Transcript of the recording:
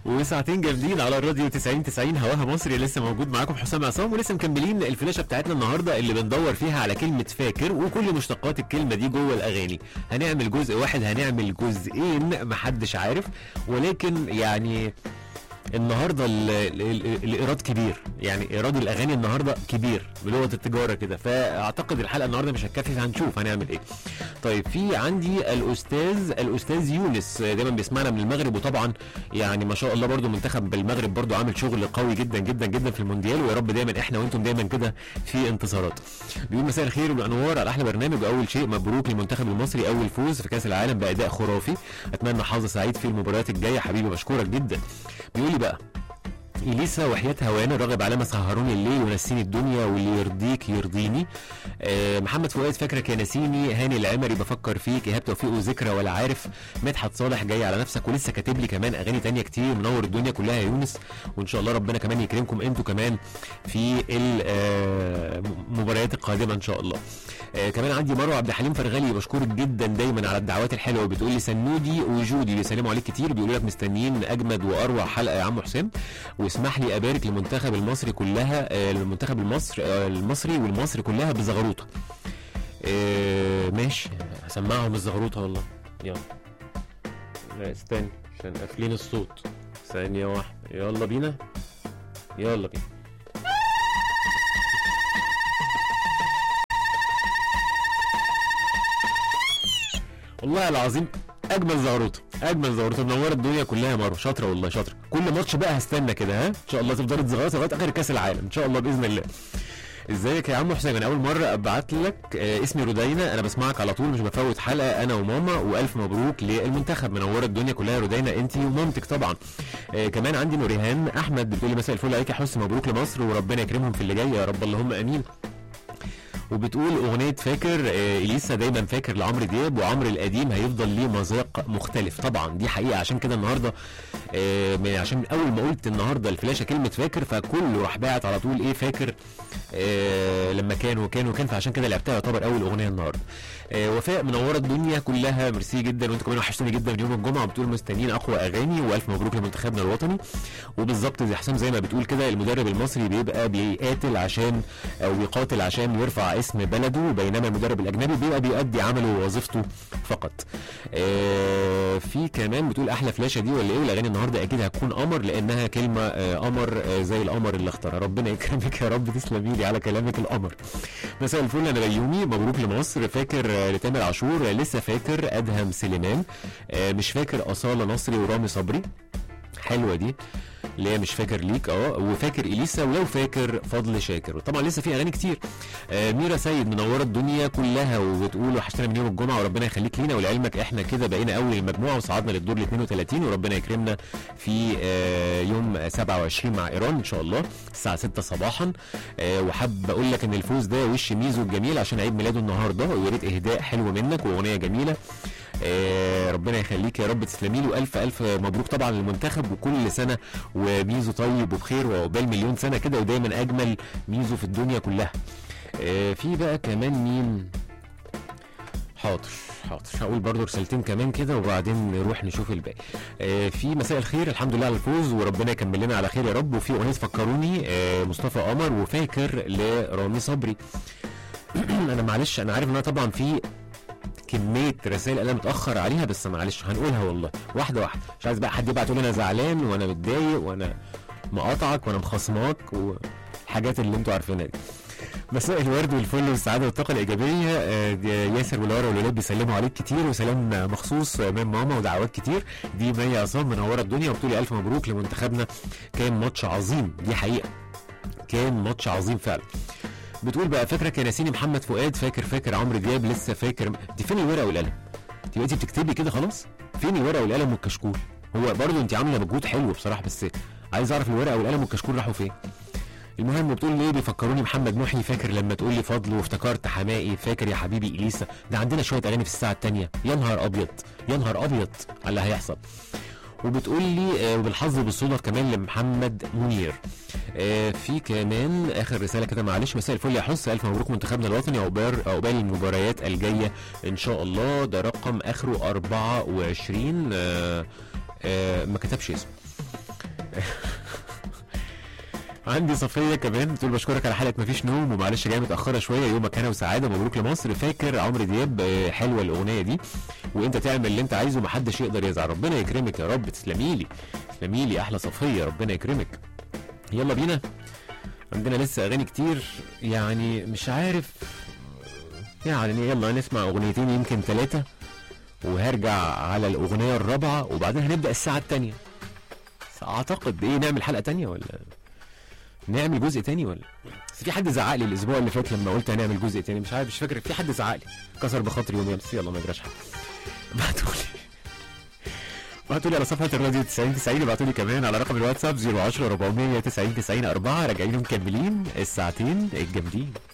وساعتين جامدين على الراديو 90 90 هواها مصري لسه موجود معاكم حسام عصام ولسه مكملين الفلاشه بتاعتنا النهارده اللي بندور فيها على كلمه فاكر وكل مشتقات الكلمه دي جوه الاغاني هنعمل جزء واحد هنعمل جزئين محدش عارف ولكن يعني النهارده ال- ال- ال- الايراد كبير يعني ايراد الاغاني النهارده كبير بلغه التجاره كده فاعتقد الحلقه النهارده مش هتكفي فهنشوف هنعمل ايه طيب في عندي الاستاذ الاستاذ يونس دايما بيسمعنا من المغرب وطبعا يعني ما شاء الله برضو منتخب المغرب برضو عامل شغل قوي جدا جدا جدا في المونديال ويا رب دايما احنا وانتم دايما كده في انتصارات بيقول مساء الخير والانوار على احلى برنامج واول شيء مبروك للمنتخب المصري اول فوز في كاس العالم باداء خرافي اتمنى حظ سعيد في المباريات الجايه حبيبي بشكرك جدا بيقول لي بقى اليسا وحياة هوانا راغب على ما سهروني الليل ونسيني الدنيا واللي يرضيك يرضيني آه محمد فؤاد فاكرك يا نسيني هاني العمري بفكر فيك ايهاب توفيق وذكرى ولا عارف مدحت صالح جاي على نفسك ولسه كاتب لي كمان اغاني تانية كتير منور الدنيا كلها يا يونس وان شاء الله ربنا كمان يكرمكم انتوا كمان في المباريات القادمه ان شاء الله آه كمان عندي مروه عبد الحليم فرغلي بشكرك جدا دايما على الدعوات الحلوه وبتقول لي سنودي وجودي بيسلموا عليك كتير بيقولوا لك مستنيين اجمد واروع حلقه يا عم حسام واسمح لي ابارك للمنتخب المصري كلها آه، المنتخب المصري آه، المصري والمصري كلها بزغروطه آه، ماشي هسمعهم الزغروطه والله يلا لا استني عشان قافلين الصوت ثانيه واحده يلا بينا يلا بينا والله العظيم اجمل زغروطه اجمل زغروطه منوره الدنيا كلها يا مروه شاطره والله شاطره كل ماتش بقى هستنى كده ها ان شاء الله تفضلي تزغرطي لغايه اخر كاس العالم ان شاء الله باذن الله ازيك يا عم حسين انا اول مره ابعت لك آه اسمي رودينا انا بسمعك على طول مش بفوت حلقه انا وماما والف مبروك للمنتخب منوره الدنيا كلها يا رودينا انت ومامتك طبعا آه كمان عندي نوريهان احمد بتقول لي مساء الفل عليك يا حسن مبروك لمصر وربنا يكرمهم في اللي جاي يا رب اللهم امين وبتقول اغنيه فاكر آه، اليسا دايما فاكر لعمرو دياب وعمرو القديم هيفضل ليه مذاق مختلف طبعا دي حقيقه عشان كده النهارده آه، من- عشان اول ما قلت النهارده الفلاشه كلمه فاكر فكله راح باعت على طول ايه فاكر آه، لما كان وكان وكان فعشان كده لعبتها يعتبر اول اغنيه النهارده آه، وفاء منوره الدنيا كلها ميرسي جدا وانتوا كمان وحشتوني جدا من يوم الجمعه بتقول مستنيين اقوى اغاني والف مبروك لمنتخبنا الوطني وبالظبط زي حسام زي ما بتقول كده المدرب المصري بيبقى بيقاتل عشان او بيقاتل عشان يرفع اسم بلده بينما المدرب الاجنبي بيبقى بيؤدي عمله ووظيفته فقط آه في كمان بتقول احلى فلاشه دي ولا ايه والاغاني النهارده اكيد هتكون قمر لانها كلمه آه قمر آه زي القمر اللي اختارها ربنا يكرمك يا رب تسلمي لي على كلامك القمر مساء الفل انا بيومي مبروك لمصر فاكر آه، لتامر عاشور آه، لسه فاكر ادهم سليمان آه، مش فاكر اصاله نصري ورامي صبري حلوه دي اللي هي مش فاكر ليك اه وفاكر اليسا ولو فاكر فضل شاكر وطبعا لسه في اغاني كتير آه ميرا سيد منوره الدنيا كلها وبتقول وحشتنا من يوم الجمعه وربنا يخليك لينا ولعلمك احنا كده بقينا اول المجموعه وصعدنا للدور ال 32 وربنا يكرمنا في آه يوم 27 مع ايران ان شاء الله الساعه 6 صباحا آه وحاب اقول لك ان الفوز ده وش ميزو الجميل عشان عيد ميلاده النهارده ويا ريت اهداء حلو منك واغنيه جميله آه ربنا يخليك يا رب تسلمي له الف الف مبروك طبعا للمنتخب وكل سنه وميزو طيب وبخير وعقبال مليون سنه كده ودايما اجمل ميزو في الدنيا كلها آه في بقى كمان مين حاضر حاضر هقول برضو رسالتين كمان كده وبعدين نروح نشوف الباقي آه في مساء الخير الحمد لله على الفوز وربنا يكمل لنا على خير يا رب وفي اغنيه فكروني آه مصطفى قمر وفاكر لرامي صبري انا معلش انا عارف ان انا طبعا في كميه رسائل انا متاخر عليها بس معلش هنقولها والله واحده واحده مش عايز بقى حد يبعت يقول انا زعلان وانا متضايق وانا مقاطعك وانا مخصماك والحاجات اللي انتوا عارفينها دي مساء الورد والفل والسعاده والطاقه الايجابيه آه، دي ياسر ولارا والولاد بيسلموا عليك كتير وسلام مخصوص من ماما ودعوات كتير دي مي عصام منوره الدنيا وبتقولي الف مبروك لمنتخبنا كان ماتش عظيم دي حقيقه كان ماتش عظيم فعلا بتقول بقى فاكرك يا نسيني محمد فؤاد فاكر فاكر عمرو دياب لسه فاكر دي فين الورقه والقلم انت بقيتي بتكتبي كده خلاص فين الورقه والقلم والكشكول هو برضه انت عامله مجهود حلو بصراحه بس عايز اعرف الورقه والقلم والكشكول راحوا فين المهم بتقول ليه بيفكروني محمد محي فاكر لما تقول لي فضل وافتكرت حمائي فاكر يا حبيبي اليسا ده عندنا شويه اغاني في الساعه الثانيه يا نهار ابيض يا نهار ابيض على اللي هيحصل وبتقول لي آه، وبالحظ بالصدف كمان لمحمد منير آه، في كمان اخر رساله كده معلش مساء الفل يا حس الف مبروك منتخبنا الوطني عقبال عقبال المباريات الجايه ان شاء الله ده رقم اخره 24 آه، آه، ما كتبش اسمه عندي صفية كمان بتقول بشكرك على حلقة مفيش نوم ومعلش جاية متأخرة شوية يومك هنا وسعادة مبروك لمصر فاكر عمرو دياب آه، حلوة الأغنية دي وأنت تعمل اللي أنت عايزه محدش يقدر يزعل ربنا يكرمك يا رب تسلمي لي تسلمي لي أحلى صفية ربنا يكرمك يلا بينا عندنا لسه أغاني كتير يعني مش عارف يعني يلا نسمع أغنيتين يمكن ثلاثة وهرجع على الأغنية الرابعة وبعدين هنبدأ الساعة التانية أعتقد إيه نعمل حلقة تانية ولا نعمل جزء تاني ولا بس في حد زعق لي الاسبوع اللي فات لما قلت هنعمل جزء تاني مش عارف مش فاكر في حد زعق لي كسر بخاطري يوميا بس يلا ما يجراش حاجه بعتوا لي بعتوا لي على صفحه الراديو 90 90 ابعتوا لي كمان على رقم الواتساب 010 490 90 4 راجعين مكملين الساعتين الجامدين